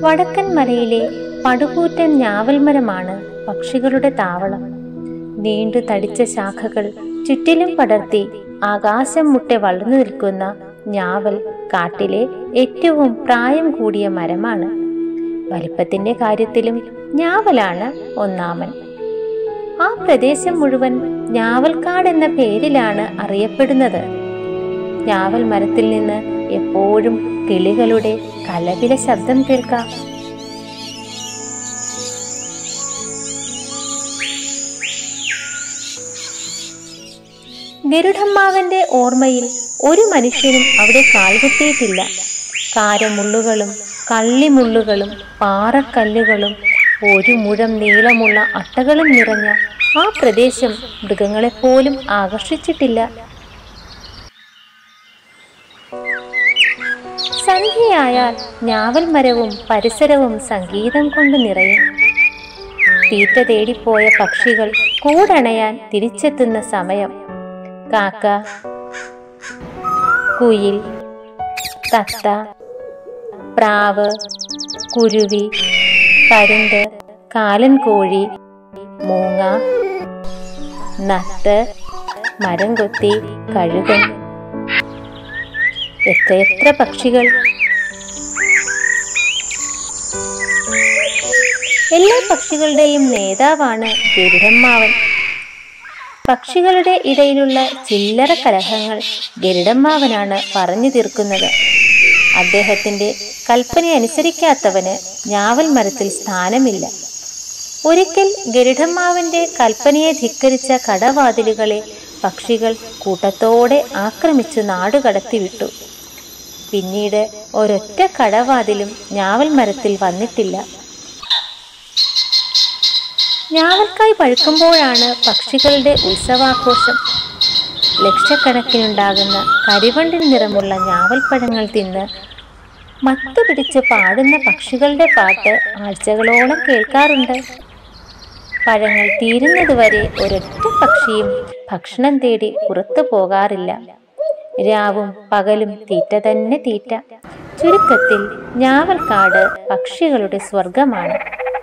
വടക്കൻ മലയിലെ പടുകൂറ്റൻ ഞാവൽമരമാണ് പക്ഷികളുടെ താവളം നീണ്ടു തടിച്ച ശാഖകൾ ചുറ്റിലും പടർത്തി ആകാശം മുട്ടെ വളർന്നു നിൽക്കുന്ന ഞാവൽ കാട്ടിലെ ഏറ്റവും പ്രായം കൂടിയ മരമാണ് വലിപ്പത്തിന്റെ കാര്യത്തിലും ഞാവലാണ് ഒന്നാമൻ ആ പ്രദേശം മുഴുവൻ ഞാവൽക്കാട് എന്ന പേരിലാണ് അറിയപ്പെടുന്നത് ഞാവൽ മരത്തിൽ നിന്ന് എപ്പോഴും കിളികളുടെ കലപില ശബ്ദം കേൾക്കാം ഗരുഡമ്മാവന്റെ ഓർമ്മയിൽ ഒരു മനുഷ്യനും അവിടെ കാൽകുത്തിയിട്ടില്ല കാരമുള്ളുകളും കള്ളിമുള്ളുകളും പാറക്കല്ലുകളും ഒരു മുഴം നീളമുള്ള അട്ടകളും നിറഞ്ഞ ആ പ്രദേശം മൃഗങ്ങളെപ്പോലും ആകർഷിച്ചിട്ടില്ല സന്ധ്യയായാൽ ഞാവൽ മരവും പരിസരവും സംഗീതം കൊണ്ട് നിറയും തീറ്റ തേടിപ്പോയ പക്ഷികൾ കൂടണയാൻ തിരിച്ചെത്തുന്ന സമയം കാക്ക കുയിൽ തത്ത പ്രാവ് കുരുവി പരുന്ത് കാലൻ കോഴി മൂങ്ങ നത്ത് മരം കൊത്തി കഴുകൻ എത്രയെത്ര പക്ഷികൾ എല്ലാ പക്ഷികളുടെയും നേതാവാണ് ഗരുഡമ്മാവൻ പക്ഷികളുടെ ഇടയിലുള്ള ചില്ലറ കലഹങ്ങൾ ഗരുഡമ്മാവനാണ് പറഞ്ഞു തീർക്കുന്നത് അദ്ദേഹത്തിന്റെ കൽപ്പന അനുസരിക്കാത്തവന് ഞാവൽ മരത്തിൽ സ്ഥാനമില്ല ഒരിക്കൽ ഗരുഡമ്മാവന്റെ കൽപ്പനയെ ധിക്കരിച്ച കടവാതിലുകളെ പക്ഷികൾ കൂട്ടത്തോടെ ആക്രമിച്ചു നാടുകടത്തിവിട്ടു പിന്നീട് ഒരൊറ്റ കടവാതിലും ഞാവൽ മരത്തിൽ വന്നിട്ടില്ല ഞാവൽക്കായി പഴുക്കുമ്പോഴാണ് പക്ഷികളുടെ ഉത്സവാഘോഷം ലക്ഷക്കണക്കിനുണ്ടാകുന്ന കരിവണ്ടിൽ നിറമുള്ള ഞാവൽപ്പഴങ്ങൾ തിന്ന് മത്തു പിടിച്ച് പാടുന്ന പക്ഷികളുടെ പാട്ട് ആഴ്ചകളോളം കേൾക്കാറുണ്ട് പഴങ്ങൾ തീരുന്നതുവരെ ഒരൊറ്റ പക്ഷിയും ഭക്ഷണം തേടി പുറത്തു പോകാറില്ല രാവും പകലും തീറ്റ തന്നെ തീറ്റ ചുരുക്കത്തിൽ ഞാവൽക്കാട് പക്ഷികളുടെ സ്വർഗമാണ്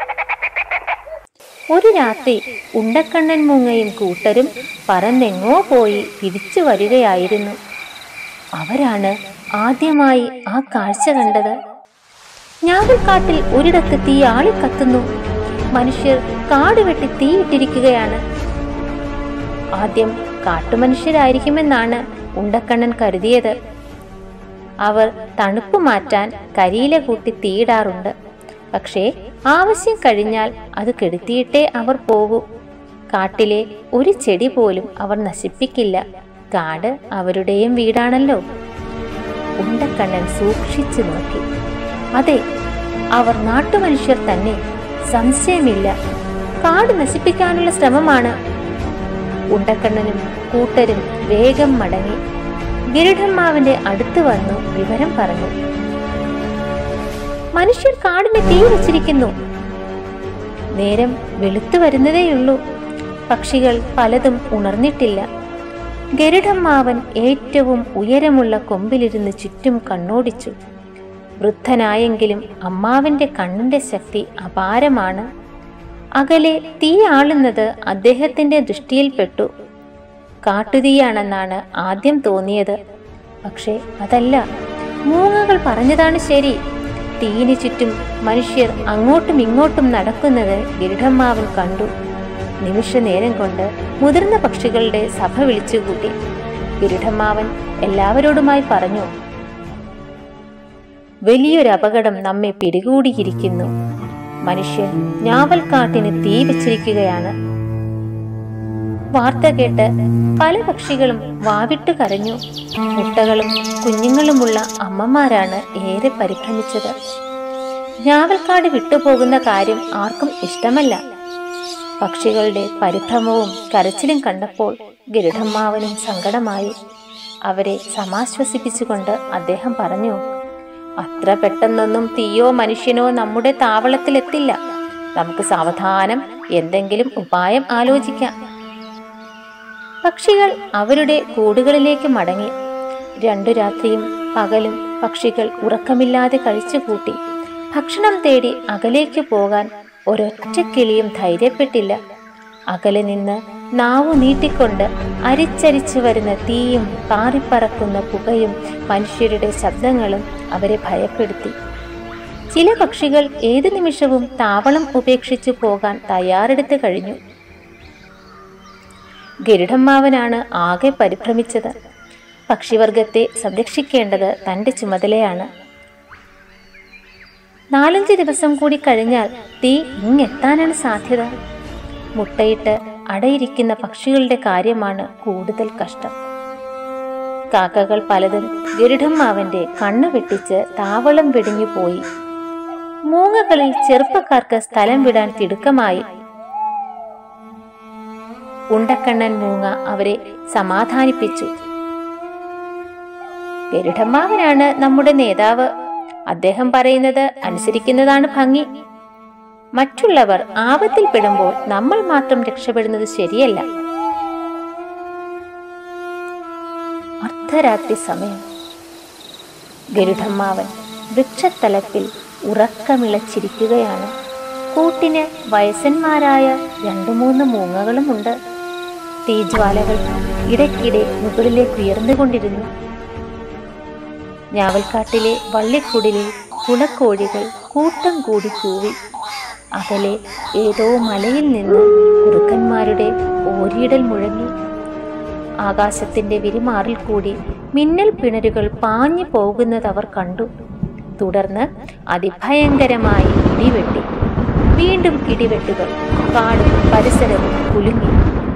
ഒരു രാത്രി ഉണ്ടക്കണ്ണൻ മൂങ്ങയും കൂട്ടരും പറന്നെങ്ങോ പോയി തിരിച്ചു വരികയായിരുന്നു അവരാണ് ആദ്യമായി ആ കാഴ്ച കണ്ടത് ഞാവൽക്കാട്ടിൽ ഒരിടത്ത് തീ ആളിക്കത്തുന്നു മനുഷ്യർ കാട് വെട്ടി തീയിട്ടിരിക്കുകയാണ് ആദ്യം കാട്ടുമനുഷ്യരായിരിക്കുമെന്നാണ് ഉണ്ടക്കണ്ണൻ കരുതിയത് അവർ തണുപ്പ് മാറ്റാൻ കരിയില കൂട്ടി തീയിടാറുണ്ട് പക്ഷേ ആവശ്യം കഴിഞ്ഞാൽ അത് കെടുത്തിയിട്ടേ അവർ പോകൂ കാട്ടിലെ ഒരു ചെടി പോലും അവർ നശിപ്പിക്കില്ല കാട് അവരുടെയും വീടാണല്ലോ ഉണ്ടക്കണ്ണൻ സൂക്ഷിച്ചു നോക്കി അതെ അവർ നാട്ടുമനുഷ്യർ തന്നെ സംശയമില്ല കാട് നശിപ്പിക്കാനുള്ള ശ്രമമാണ് ഉണ്ടക്കണ്ണനും കൂട്ടരും വേഗം മടങ്ങി ഗരുഡമ്മാവിന്റെ അടുത്ത് വന്നു വിവരം പറഞ്ഞു മനുഷ്യർ കാടിന് തീ വച്ചിരിക്കുന്നു നേരം വെളുത്തു വരുന്നതേയുള്ളൂ പക്ഷികൾ പലതും ഉണർന്നിട്ടില്ല ഗരുഡമ്മാവൻ ഏറ്റവും ഉയരമുള്ള കൊമ്പിലിരുന്ന് ചുറ്റും കണ്ണോടിച്ചു വൃദ്ധനായെങ്കിലും അമ്മാവിന്റെ കണ്ണിന്റെ ശക്തി അപാരമാണ് അകലെ തീ ആളുന്നത് അദ്ദേഹത്തിന്റെ ദൃഷ്ടിയിൽപ്പെട്ടു കാട്ടുതീയാണെന്നാണ് ആദ്യം തോന്നിയത് പക്ഷേ അതല്ല മൂങ്ങകൾ പറഞ്ഞതാണ് ശരി തീയിന് ചുറ്റും മനുഷ്യർ അങ്ങോട്ടും ഇങ്ങോട്ടും നടക്കുന്നത് ഗരുഡമ്മാവൻ കണ്ടു നിമിഷ നേരം കൊണ്ട് മുതിർന്ന പക്ഷികളുടെ സഭ വിളിച്ചുകൂട്ടി ഗരുഡമ്മാവൻ എല്ലാവരോടുമായി പറഞ്ഞു വലിയൊരു അപകടം നമ്മെ പിടികൂടിയിരിക്കുന്നു മനുഷ്യൻ ഞാവൽക്കാട്ടിന് തീ വെച്ചിരിക്കുകയാണ് വാർത്ത കേട്ട് പല പക്ഷികളും വാവിട്ട് കരഞ്ഞു മുട്ടകളും കുഞ്ഞുങ്ങളുമുള്ള അമ്മമാരാണ് ഏറെ പരിഭ്രമിച്ചത് ഞാവൽക്കാട് വിട്ടുപോകുന്ന കാര്യം ആർക്കും ഇഷ്ടമല്ല പക്ഷികളുടെ പരിഭ്രമവും കരച്ചിലും കണ്ടപ്പോൾ ഗരുഡമ്മാവനും സങ്കടമായി അവരെ സമാശ്വസിപ്പിച്ചുകൊണ്ട് അദ്ദേഹം പറഞ്ഞു അത്ര പെട്ടെന്നൊന്നും തീയോ മനുഷ്യനോ നമ്മുടെ താവളത്തിലെത്തില്ല നമുക്ക് സാവധാനം എന്തെങ്കിലും ഉപായം ആലോചിക്കാം പക്ഷികൾ അവരുടെ കൂടുകളിലേക്ക് മടങ്ങി രണ്ടു രാത്രിയും പകലും പക്ഷികൾ ഉറക്കമില്ലാതെ കഴിച്ചുകൂട്ടി ഭക്ഷണം തേടി അകലേക്ക് പോകാൻ ഒരൊറ്റ കിളിയും ധൈര്യപ്പെട്ടില്ല അകലെ നിന്ന് നാവു നീട്ടിക്കൊണ്ട് അരിച്ചരിച്ചു വരുന്ന തീയും പാറിപ്പറക്കുന്ന പുകയും മനുഷ്യരുടെ ശബ്ദങ്ങളും അവരെ ഭയപ്പെടുത്തി ചില പക്ഷികൾ ഏതു നിമിഷവും താവളം ഉപേക്ഷിച്ചു പോകാൻ തയ്യാറെടുത്ത് കഴിഞ്ഞു ഗരുഡമ്മാവനാണ് ആകെ പരിഭ്രമിച്ചത് പക്ഷിവർഗത്തെ സംരക്ഷിക്കേണ്ടത് തന്റെ ചുമതലയാണ് നാലഞ്ച് ദിവസം കൂടി കഴിഞ്ഞാൽ തീ ഇങ്ങെത്താനാണ് സാധ്യത മുട്ടയിട്ട് അടയിരിക്കുന്ന പക്ഷികളുടെ കാര്യമാണ് കൂടുതൽ കഷ്ടം കാക്കകൾ പലതും ഗരുഡമ്മാവന്റെ കണ്ണു വെട്ടിച്ച് താവളം വെടിഞ്ഞു പോയി മൂങ്ങകളിൽ ചെറുപ്പക്കാർക്ക് സ്ഥലം വിടാൻ തിടുക്കമായി ഉണ്ടക്കണ്ണൻ മൂങ്ങ അവരെ സമാധാനിപ്പിച്ചു ഗരുഡമ്മാവനാണ് നമ്മുടെ നേതാവ് അദ്ദേഹം പറയുന്നത് അനുസരിക്കുന്നതാണ് ഭംഗി മറ്റുള്ളവർ ആപത്തിൽപ്പെടുമ്പോൾ നമ്മൾ മാത്രം രക്ഷപ്പെടുന്നത് ശരിയല്ല അർദ്ധരാത്രി സമയം ഗരുഡമ്മാവൻ വൃക്ഷത്തലപ്പിൽ ഉറക്കമിളച്ചിരിക്കുകയാണ് കൂട്ടിന് വയസ്സന്മാരായ രണ്ടു മൂന്ന് മൂങ്ങകളുമുണ്ട് തീജ്വാലകൾ ഇടയ്ക്കിടെ മുകളിലേക്ക് ഉയർന്നുകൊണ്ടിരുന്നു ഞാവൽക്കാട്ടിലെ വള്ളിക്കുടിലിൽ കുളക്കോഴികൾ കൂട്ടം കൂടി കൂവി അകലെ ഏതോ മലയിൽ നിന്ന് കുറുക്കന്മാരുടെ ഓരിയിടൽ മുഴങ്ങി ആകാശത്തിന്റെ വിരിമാറിൽ കൂടി മിന്നൽ പിണരുകൾ പാഞ്ഞു പോകുന്നത് അവർ കണ്ടു തുടർന്ന് അതിഭയങ്കരമായി ഇടിവെട്ടി വീണ്ടും ഇടിവെട്ടുകൾ കാടും പരിസരവും കുലുങ്ങി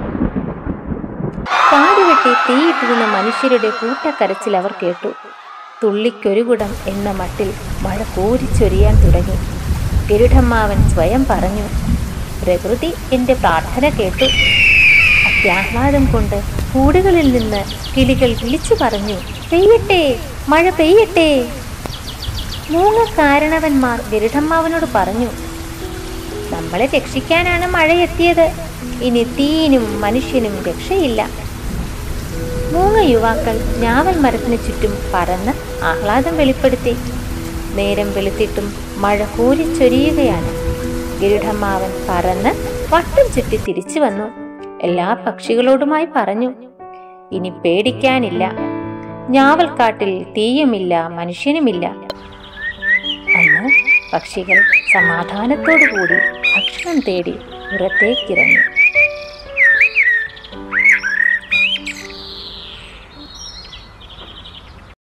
കാടുവെട്ടി തീയിട്ടിരുന്ന മനുഷ്യരുടെ കൂട്ടക്കരച്ചിൽ അവർ കേട്ടു തുള്ളിക്കൊരുകുടം എന്ന മട്ടിൽ മഴ കോരിച്ചൊരിയാൻ തുടങ്ങി ഗരുഡമ്മാവൻ സ്വയം പറഞ്ഞു പ്രകൃതി എൻ്റെ പ്രാർത്ഥന കേട്ടു അത്യാഹ്ലാദം കൊണ്ട് കൂടുകളിൽ നിന്ന് കിളികൾ വിളിച്ചു പറഞ്ഞു പെയ്യട്ടെ മഴ പെയ്യട്ടെ മൂന്ന് കാരണവന്മാർ ഗരുഡമ്മാവനോട് പറഞ്ഞു നമ്മളെ രക്ഷിക്കാനാണ് മഴ എത്തിയത് ഇനി തീയിനും മനുഷ്യനും രക്ഷയില്ല മൂന്ന് യുവാക്കൾ ഞാവൽ മരത്തിന് ചുറ്റും പറന്ന് ആഹ്ലാദം വെളിപ്പെടുത്തി നേരം വെളുത്തിട്ടും മഴ കോരിച്ചൊരിയുകയാണ് ഗരുഡമ്മാവൻ പറന്ന് വട്ടം ചുറ്റി തിരിച്ചു വന്നു എല്ലാ പക്ഷികളോടുമായി പറഞ്ഞു ഇനി പേടിക്കാനില്ല ഞാവൽക്കാട്ടിൽ തീയുമില്ല മനുഷ്യനുമില്ല അന്ന് പക്ഷികൾ സമാധാനത്തോടു കൂടി ഭക്ഷണം തേടി പുറത്തേക്കിറങ്ങി